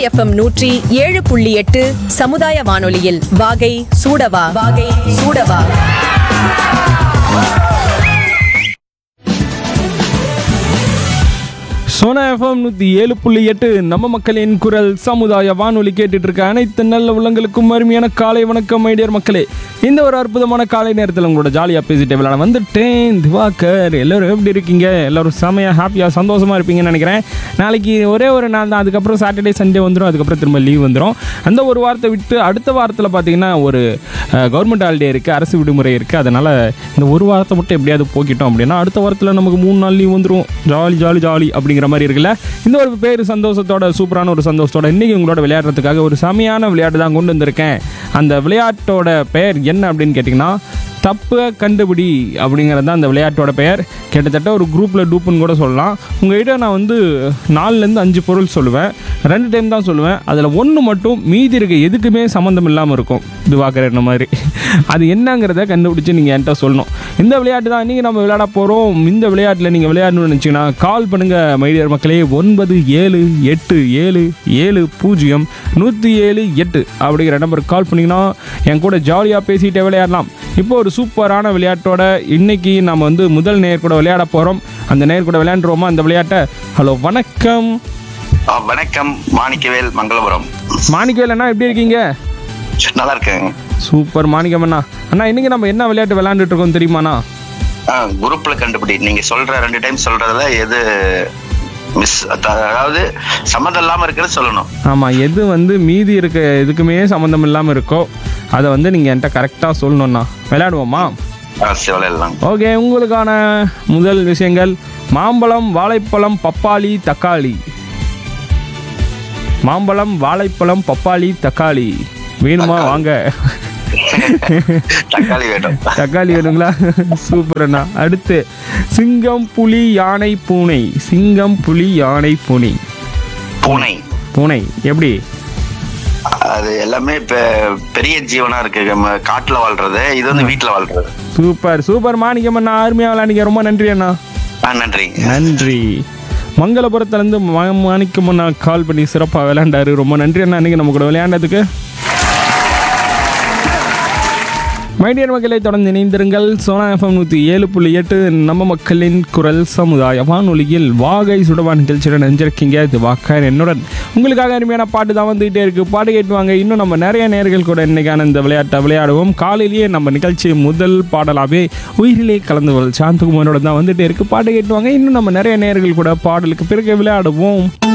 FM நூற்றி ஏழு புள்ளி எட்டு சமுதாய வானொலியில் வாகை சூடவா வாகை சூடவா சோனா எஃப்எம் நூற்றி ஏழு புள்ளி எட்டு நம்ம மக்களின் குரல் சமுதாய வானொலி கேட்டுட்டு இருக்க அனைத்து நல்ல உள்ளங்களுக்கும் அருமையான காலை வணக்கம் மைடியர் மக்களே இந்த ஒரு அற்புதமான காலை நேரத்தில் உங்களோட ஜாலியாக பேசிட்டு விளையாட வந்துட்டேன் திவாகர் எல்லாரும் எப்படி இருக்கீங்க எல்லாரும் செமையாக ஹாப்பியாக சந்தோஷமாக இருப்பீங்கன்னு நினைக்கிறேன் நாளைக்கு ஒரே ஒரு நாள் தான் அதுக்கப்புறம் சாட்டர்டே சண்டே வந்துடும் அதுக்கப்புறம் திரும்ப லீவ் வந்துடும் அந்த ஒரு வாரத்தை விட்டு அடுத்த வாரத்தில் பார்த்தீங்கன்னா ஒரு கவர்மெண்ட் ஹாலிடே இருக்குது அரசு விடுமுறை இருக்குது அதனால் இந்த ஒரு வாரத்தை மட்டும் எப்படியாவது போக்கிட்டோம் அப்படின்னா அடுத்த வாரத்தில் நமக்கு மூணு நாள் லீவ் வந்துடும் ஜாலி ஜாலி ஜாலி அப்படிங்கிற மாதிரி இருக்குல்ல இந்த ஒரு பேர் சந்தோஷத்தோட சூப்பரான ஒரு சந்தோஷத்தோட இன்றைக்கி உங்களோட விளையாடுறதுக்காக ஒரு செமையான விளையாட்டு தான் கொண்டு வந்திருக்கேன் அந்த விளையாட்டோட பெயர் என்ன அப்படின்னு கேட்டிங்கன்னா தப்பை கண்டுபிடி அப்படிங்கிறது தான் அந்த விளையாட்டோட பெயர் கிட்டத்தட்ட ஒரு குரூப்பில் டூப்புன்னு கூட சொல்லலாம் உங்கள்கிட்ட நான் வந்து நாலுலேருந்து அஞ்சு பொருள் சொல்லுவேன் ரெண்டு டைம் தான் சொல்லுவேன் அதில் ஒன்று மட்டும் மீதி இருக்க எதுக்குமே சம்மந்தம் இல்லாமல் இருக்கும் இதுவாக்குற என்ன மாதிரி அது என்னங்கிறத கண்டுபிடிச்சி நீங்கள் என்கிட்ட சொல்லணும் இந்த விளையாட்டு தான் இன்றைக்கி நம்ம விளையாட போகிறோம் இந்த விளையாட்டில் நீங்கள் விளையாடணும்னு நினச்சிங்கன்னா கால் பண்ணுங்கள் மைடியர் மக்களே ஒன்பது ஏழு எட்டு ஏழு ஏழு பூஜ்ஜியம் நூற்றி ஏழு எட்டு அப்படிங்கிற நம்பருக்கு கால் பண்ணிங்கன்னா என் கூட ஜாலியாக பேசிகிட்டே விளையாடலாம் இப்போ ஒரு சூப்பரான விளையாட்டோட இன்னைக்கு நம்ம வந்து முதல் நேர் கூட விளையாட போகிறோம் அந்த நேர் கூட விளையாண்டுருவோமா அந்த விளையாட்டை ஹலோ வணக்கம் ஆ, வணக்கம் மாணிக்கவேல் மங்களபுரம் மாணிக்கவேல் அண்ணா எப்படி இருக்கீங்க நல்லா இருக்கேங்க சூப்பர் மாணிக்கம் அண்ணா அண்ணா இன்னைக்கு நம்ம என்ன விளையாட்டு விளையாண்டுட்டு இருக்கோம் தெரியுமாண்ணா ஆ, குரூப்ல கண்டுபிடி நீங்க சொல்ற ரெண்டு டைம் சொல்றதுல எது மிஸ் அதாவது சம்மந்தம் இல்லாம இருக்கிறது சொல்லணும் ஆமாம் எது வந்து மீதி இருக்க எதுக்குமே சம்மந்தம் இல்லாமல் இருக்கோ அதை வந்து நீங்கள் என்கிட்ட கரெக்டாக சொல்லணும்ண்ணா விளையாடுவோமா சிவலாம் ஓகே உங்களுக்கான முதல் விஷயங்கள் மாம்பழம் வாழைப்பழம் பப்பாளி தக்காளி மாம்பழம் வாழைப்பழம் பப்பாளி தக்காளி வேணுமா வாங்க தக்காளி வேணும் தக்காளி வேணுங்களா சூப்பர் அண்ணா அடுத்து சிங்கம் புலி யானை பூனை சிங்கம் புலி யானை பூனை பூனை பூனை எப்படி அது எல்லாமே இப்ப பெரிய ஜீவனா இருக்கு நம்ம காட்டுல வாழ்றது இது வந்து வீட்டுல வாழ்றது சூப்பர் சூப்பர் மாணிக்கம் அண்ணா அருமையாக விளையாண்டிங்க ரொம்ப நன்றி அண்ணா ஆ நன்றி நன்றி மங்களபுரத்துலேருந்து மாணிக்கம் அண்ணா கால் பண்ணி சிறப்பாக விளையாண்டாரு ரொம்ப நன்றி அண்ணா இன்னைக்கு நம்ம கூட விளையாண்டதுக்கு மைடியர் மக்களை தொடர்ந்து இணைந்திருங்கள் சோனா எஃப்எம் நூற்றி ஏழு புள்ளி எட்டு நம்ம மக்களின் குரல் சமுதாய வானொலியில் வாகை சுடவா நிகழ்ச்சியுடன் நெஞ்சிருக்கீங்க இது வாக்கார் என்னுடன் உங்களுக்காக அருமையான பாட்டு தான் வந்துகிட்டே இருக்கு பாட்டு கேட்டுவாங்க இன்னும் நம்ம நிறைய நேர்கள் கூட இன்னைக்கான இந்த விளையாட்டை விளையாடுவோம் காலையிலேயே நம்ம நிகழ்ச்சி முதல் பாடலாகவே உயிரிலே கலந்து சாந்தகுமாரோட தான் வந்துட்டே இருக்கு பாட்டு கேட்டுவாங்க இன்னும் நம்ம நிறைய நேர்கள் கூட பாடலுக்கு பிறகு விளையாடுவோம்